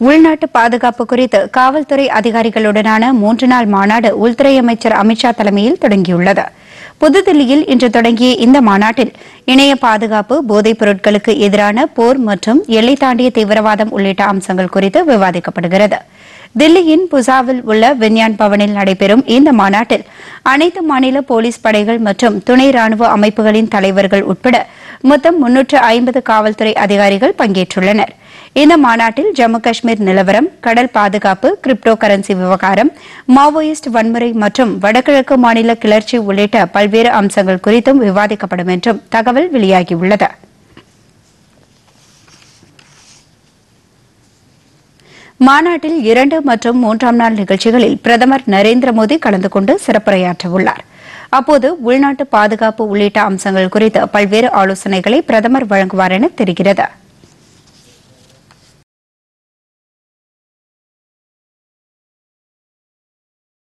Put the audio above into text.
உள்நாட்டு பாதுகாப்பு குறித்து காவல்துறை அதிகாரிகளுடனான மூன்று நாள் மாநாடு உள்துறை அமைச்சர் அமித்ஷா தலைமையில் தொடங்கியுள்ளது புதுதில்லியில் இன்று தொடங்கிய இந்த மாநாட்டில் இணைய பாதுகாப்பு போதைப் பொருட்களுக்கு எதிரான போர் மற்றும் எல்லை தாண்டிய தீவிரவாதம் உள்ளிட்ட அம்சங்கள் குறித்து விவாதிக்கப்படுகிறது தில்லியின் புசாவில் உள்ள விஞ்ஞான் பவனில் நடைபெறும் இந்த மாநாட்டில் அனைத்து மாநில போலீஸ் படைகள் மற்றும் துணை ராணுவ அமைப்புகளின் தலைவர்கள் உட்பட மொத்தம் முன்னூற்று ஐம்பது காவல்துறை அதிகாரிகள் பங்கேற்றுள்ளனர் இந்த மாநாட்டில் ஜம்மு காஷ்மீர் நிலவரம் கடல் பாதுகாப்பு கிரிப்டோ கரன்சி விவகாரம் மாவோயிஸ்ட் வன்முறை மற்றும் வடகிழக்கு மாநில கிளர்ச்சி உள்ளிட்ட பல்வேறு அம்சங்கள் குறித்தும் விவாதிக்கப்படும் என்றும் தகவல் வெளியாகியுள்ளது மாநாட்டில் இரண்டு மற்றும் மூன்றாம் நாள் நிகழ்ச்சிகளில் பிரதமர் நரேந்திர மோடி கலந்து கொண்டு சிறப்புரையாற்றவுள்ளார் அப்போது உள்நாட்டு பாதுகாப்பு உள்ளிட்ட அம்சங்கள் குறித்து பல்வேறு ஆலோசனைகளை பிரதமர் வழங்குவார் என தெரிகிறது